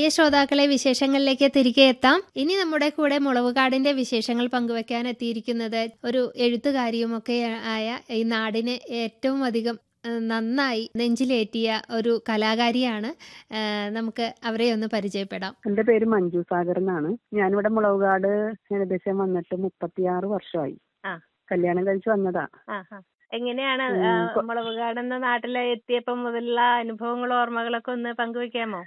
ശ്രോതാക്കളെ വിശേഷങ്ങളിലേക്ക് തിരികെ എത്താം ഇനി നമ്മുടെ കൂടെ മുളവുകാടിന്റെ വിശേഷങ്ങൾ പങ്കുവെക്കാൻ എത്തിയിരിക്കുന്നത് ഒരു എഴുത്തുകാരിയുമൊക്കെ ആയ ഈ നാടിന് ഏറ്റവും അധികം ഏഹ്, നന്നായി നെഞ്ചിലേറ്റിയ ഒരു കലാകാരിയാണ് ഏഹ്, നമുക്ക് അവരെ ഒന്ന് പരിചയപ്പെടാം എന്റെ പേര് മഞ്ജു സാഗർ എന്നാണ് ഞാനിവിടെ മുളവുകാട് ഏകദേശം വന്നിട്ട് മുപ്പത്തിയാറ് വർഷമായി ആ. കല്യാണം കഴിച്ച് വന്നതാ ആഹാ. എങ്ങനെയാണ് ഉം, ആ, കൊ- മുളവുകാട് എന്ന നാട്ടില് എത്തിയപ്പം മുതലുള്ള അനുഭവങ്ങളും ഓർമ്മകളൊക്കെ ഒന്ന് പങ്കുവെക്കാമോ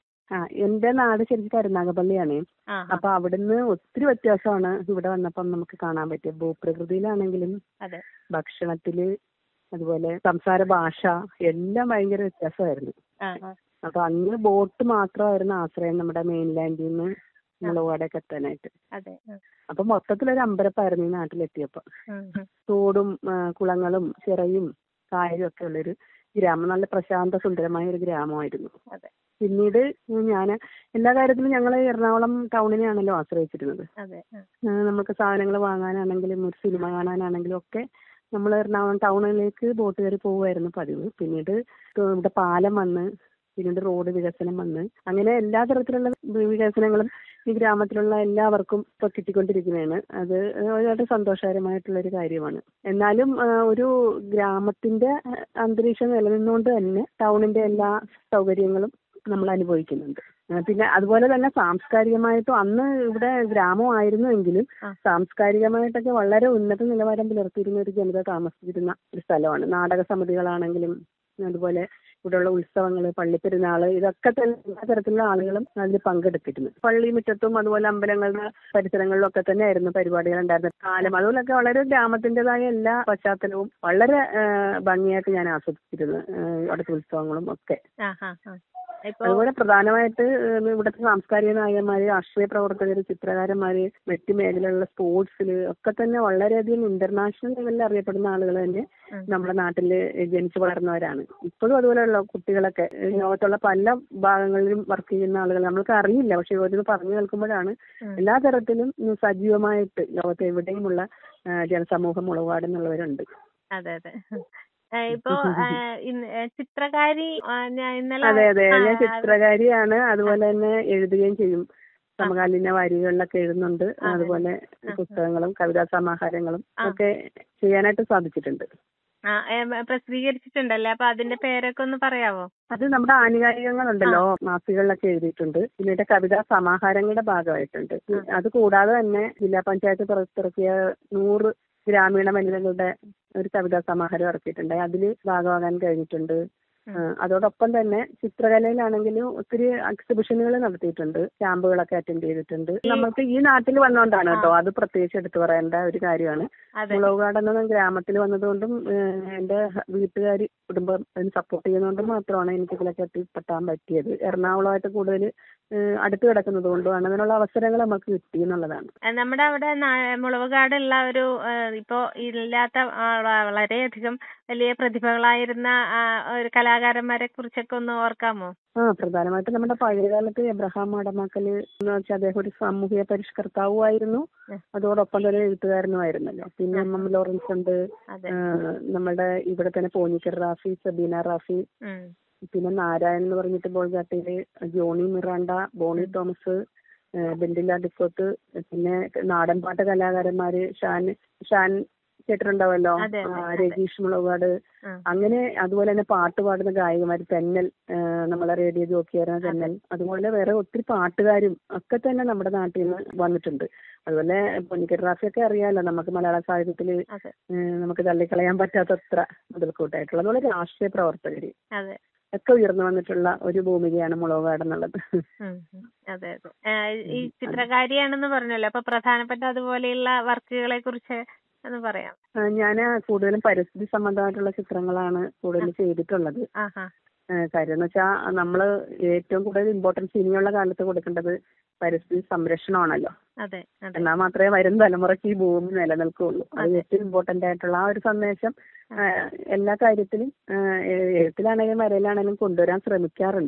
ആ എന്റെ നാട് ശരിക്കും കരുനാഗപ്പള്ളിയാണ് ആ അപ്പൊ അവിടുന്ന് ഒത്തിരി വ്യത്യാസമാണ് ഇവിടെ വന്നപ്പം നമുക്ക് കാണാൻ പറ്റിയത് ഭൂപ്രകൃതിയിലാണെങ്കിലും അതെ ഭക്ഷണത്തില് അതുപോലെ സംസാര ഭാഷ എല്ലാം ഭയങ്കര വ്യത്യാസമായിരുന്നു ആ ആ അപ്പൊ അന്ന് ബോട്ട് മാത്രമായിരുന്നു ആശ്രയം നമ്മുടെ മെയിൻലാൻഡിൽ നിന്ന് മുളവുകാടൊക്കെ എത്താനായിട്ട് അതെ ഉം, അപ്പൊ മൊത്തത്തിലൊരു അമ്പരപ്പായിരുന്നു ഈ നാട്ടിലെത്തിയപ്പോ ഉം, ഉം. തോടും ആ, കുളങ്ങളും ചിറയും കായലും ഒക്കെ ഉള്ളൊരു ഗ്രാമം നല്ല പ്രശാന്ത സുന്ദരമായ ഒരു ഗ്രാമമായിരുന്നു അതെ പിന്നീട് ഞാൻ എല്ലാ കാര്യത്തിലും ഞങ്ങൾ എറണാകുളം ടൗണിനെയാണല്ലോ ആശ്രയിച്ചിരുന്നത് അതെ ആ, ആ, നമുക്ക് സാധനങ്ങൾ വാങ്ങാനാണെങ്കിലും ഒരു സിനിമ കാണാനാണെങ്കിലും ഒക്കെ നമ്മൾ എറണാകുളം ടൗണിലേക്ക് ബോട്ട് കയറി പോവുമായിരുന്നു പതിവ് പിന്നീട് ഇവിടെ പാലം വന്ന് പിന്നീട് റോഡ് വികസനം വന്ന് അങ്ങനെ എല്ലാ തരത്തിലുള്ള വികസനങ്ങളും ഈ ഗ്രാമത്തിലുള്ള എല്ലാവർക്കും ഇപ്പൊ കിട്ടിക്കൊണ്ടിരിക്കുന്നതാണ് അത് വളരെ സന്തോഷകരമായിട്ടുള്ള ഒരു കാര്യമാണ് എന്നാലും ആ, ഒരു ഗ്രാമത്തിന്റെ ആ, അന്തരീക്ഷം നിലനിന്നുകൊണ്ട് തന്നെ ടൗണിന്റെ എല്ലാ സൗകര്യങ്ങളും നമ്മൾ അനുഭവിക്കുന്നുണ്ട് ആ, പിന്നെ അതുപോലെ തന്നെ സാംസ്കാരികമായിട്ടും അന്ന് ഇവിടെ ഗ്രാമമായിരുന്നുവെങ്കിലും ആ. സാംസ്കാരികമായിട്ടൊക്കെ വളരെ ഉന്നത നിലവാരം പുലർത്തിയിരുന്ന ഒരു ജനത താമസിച്ചിരുന്ന ഒരു സ്ഥലമാണ് നാടക സമിതികളാണെങ്കിലും അതുപോലെ ഇവിടെയുള്ള ഉത്സവങ്ങള് പള്ളിപ്പെരുന്നാള് ഇതൊക്കെ തന്നെ എല്ലാ തരത്തിലുള്ള ആളുകളും അതിൽ പങ്കെടുത്തിരുന്നു പള്ളി മുറ്റത്തും അതുപോലെ അമ്പലങ്ങളുടെ പരിസരങ്ങളിലും ഒക്കെ തന്നെ ആയിരുന്നു പരിപാടികൾ ഉണ്ടായിരുന്നത് കാലം അതുപോലൊക്കെ വളരെ ഗ്രാമത്തിൻ്റെതായ എല്ലാ പശ്ചാത്തലവും വളരെ ആ, ഭംഗിയായിട്ട് ഞാൻ ആസ്വദിച്ചിരുന്നു ആ, അവിടുത്തെ ഉത്സവങ്ങളും ഒക്കെ ആ ആ ആ. ഇപ്പൊ അതുപോലെ പ്രധാനമായിട്ട് ഏഹ് ഇവിടുത്തെ സാംസ്കാരിക നായകന്മാര് രാഷ്ട്രീയ പ്രവർത്തകര് ചിത്രകാരന്മാര് മറ്റു മേഖലകളിലുള്ള സ്പോർട്സിൽ ഒക്കെ തന്നെ വളരെയധികം ഇന്റർനാഷണൽ ലെവലിൽ അറിയപ്പെടുന്ന ആളുകൾ തന്നെ ഉം. നമ്മുടെ നാട്ടിൽ ജനിച്ചു വളർന്നവരാണ് ഇപ്പോഴും അതുപോലെയുള്ള കുട്ടികളൊക്കെ ഏഹ് ലോകത്തുള്ള പല ഭാഗങ്ങളിലും വർക്ക് ചെയ്യുന്ന ആളുകൾ നമ്മൾക്ക് അറിയില്ല പക്ഷെ ഇവരിത് പറഞ്ഞു കേൾക്കുമ്പോഴാണ് ഉം. എല്ലാ തരത്തിലും ഉം സജീവമായിട്ട് ലോകത്ത് എവിടെയുമുള്ള ആ, ജനസമൂഹം മുളകുപാടുന്നുള്ളവരുണ്ട് അതെ അതെ ഏ, ഇപ്പൊ ആ, ഇന്ന് ഏ, ചിത്രകാരി ആ, ഞാൻ ഇന്നലെ അതെ അതെ ആ, ഞാൻ അത് ചിത്രകാരിയാണ് അതുപോലെ തന്നെ എഴുതുകയും ചെയ്യും സമകാലീന വാരികകളിലൊക്കെ എഴുതുന്നുണ്ട് അതെ. അതുപോലെ ആ. പുസ്തകങ്ങളും കവിതാ സമാഹാരങ്ങളും ആ. ഒക്കെ ചെയ്യാനായിട്ട് സാധിച്ചിട്ടുണ്ട് ആ ഏ, പ്രസിദ്ധീകരിച്ചിട്ടുണ്ടല്ലേ അപ്പൊ അതിന്റെ പേരൊക്കെ ഒന്ന് പറയാവോ അത് നമ്മുടെ ആനുകാലികങ്ങളുണ്ടല്ലോ മാസികകളിലൊക്കെ എഴുതിയിട്ടുണ്ട് പിന്നീട് കവിതാ സമാഹാരങ്ങളുടെ ഭാഗമായിട്ടുണ്ട് അത് കൂടാതെ തന്നെ ജില്ലാ പഞ്ചായത്ത് പുറത്തിറക്കിയ നൂറ് ഗ്രാമീണ വനിതകളുടെ ഒരു കവിതാ സമാഹാരം ഇറക്കിയിട്ടുണ്ട് അതിൽ ഭാഗമാകാൻ കഴിഞ്ഞിട്ടുണ്ട് ആ, അതോടൊപ്പം തന്നെ ചിത്രകലയിലാണെങ്കിലും ഒത്തിരി എക്സിബിഷനുകൾ നടത്തിയിട്ടുണ്ട് ക്യാമ്പുകളൊക്കെ അറ്റൻഡ് ചെയ്തിട്ടുണ്ട് നമ്മൾക്ക് ഈ നാട്ടിൽ വന്നുകൊണ്ടാണ് കേട്ടോ അത് പ്രത്യേകിച്ച് എടുത്തു പറയേണ്ട ഒരു കാര്യമാണ് അതെ മുളകുകാട് എന്ന ഗ്രാമത്തിൽ വന്നതുകൊണ്ടും ഏഹ്, എന്റെ വീട്ടുകാർ കുടുംബം അതിന് സപ്പോർട്ട് ചെയ്യുന്നതുകൊണ്ടും മാത്രമാണ് എനിക്ക് ഇതിലൊക്കെ എത്തിപ്പെട്ടാൻ പറ്റിയത് എറണാകുളമായിട്ട് കൂടുതൽ അടുത്ത് കിടക്കുന്നത് കൊണ്ടുമാണ് അതിനുള്ള അവസരങ്ങൾ നമുക്ക് കിട്ടി എന്നുള്ളതാണ് ആ, നമ്മുടെ അവിടെ നാ- മുളവുകാടുള്ള ഒരു ആ, ഇപ്പോ ഇല്ലാത്ത ആ, വ- വളരെയധികം വലിയ പ്രതിഭകളായിരുന്ന ആ, ഒരു കലാകാരന്മാരെ കുറിച്ചൊക്കെ ഒന്ന് ഓർക്കാമോ ആ പ്രധാനമായിട്ടും നമ്മുടെ പഴയകാലത്ത് എബ്രഹാം മടമാക്കല് എന്ന് വെച്ചാൽ അദ്ദേഹം ഒരു സാമൂഹിക പരിഷ്കർത്താവുമായിരുന്നു ഉം. അതോടൊപ്പം തന്നെ എഴുത്തുകാരനുമായിരുന്നല്ലോ പിന്നെ എം എം ലോറൻസ് ഉണ്ട് അതെ ഏഹ്, നമ്മുടെ ഇവിടെ തന്നെ പോഞ്ഞിക്കർ റാഫി സബീന റാഫി ഉം. പിന്നെ നാരായണൻ എന്ന് പറഞ്ഞിട്ട് ബോൾഗാട്ടിയില് ജോണി മിറാണ്ട ബോണി തോമസ് ഏഹ് ബെന്റില ഡിക്കോത്ത് പിന്നെ നാടൻ പാട്ട് കലാകാരന്മാര് ഷാൻ ഷാൻ കേട്ടിട്ടുണ്ടാവല്ലോ അതെ, അതെ, ആ, അതെ. രജീഷ് മുളകാട് ആ. അങ്ങനെ അതുപോലെ തന്നെ പാട്ട് പാടുന്ന ഗായകന്മാര് തെന്നൽ ഏഹ് നമ്മളെ റേഡിയോ ജോക്കിയായിരുന്ന തെന്നൽ അതുപോലെ വേറെ ഒത്തിരി പാട്ടുകാരും ഒക്കെ തന്നെ നമ്മുടെ നാട്ടിൽ നിന്ന് വന്നിട്ടുണ്ട് അതുപോലെ പൊന്നിക്കൽ റാഫിയൊക്കെ അറിയാലോ നമുക്ക് മലയാള സാഹിത്യത്തില് അതെ ഏഹ് നമുക്ക് തള്ളിക്കളയാൻ പറ്റാത്തത്ര മുതൽക്കൂട്ടായിട്ടുള്ള അതുപോലെ രാഷ്ട്രീയ പ്രവർത്തകര് അതെ ഒക്കെ ഉയർന്നു വന്നിട്ടുള്ള ഒരു ഭൂമികയാണ് മുളകുകാട് എന്നുള്ളത് ഉം, ഉം. അതെ അതെ ആ, ഈ ചിത്രകാരിയാണെന്ന് പറഞ്ഞല്ലോ അപ്പൊ പ്രധാനപ്പെട്ട അതുപോലെയുള്ള വർക്കുകളെ കുറിച്ച് ഒന്ന് പറയാം ഞാൻ കൂടുതലും പരിസ്ഥിതി സംബന്ധമായിട്ടുള്ള ചിത്രങ്ങളാണ് കൂടുതൽ ചെയ്തിട്ടുള്ളത് ആഹാ ആ, കാര്യം എന്ന് വെച്ചാൽ നമ്മൾ ഏറ്റവും കൂടുതൽ ഇമ്പോർട്ടൻസ് ഇനിയുള്ള കാലത്ത് കൊടുക്കേണ്ടത് പരിസ്ഥിതി സംരക്ഷണമാണല്ലോ അതെ അതെ എന്നാൽ മാത്രമേ വരും തലമുറയ്ക്ക് ഈ ഭൂമി നിലനിൽക്കുകയുള്ളൂ അത് അതെ. ഏറ്റവും ഇമ്പോർട്ടന്റ് ആയിട്ടുള്ള ആ ഒരു സന്ദേശം ആ, എല്ലാ കാര്യത്തിലും ആ, എഴുത്തിലാണെങ്കിലും വരയിലാണെങ്കിലും കൊണ്ടുവരാൻ ശ്രമിക്കാറുണ്ട്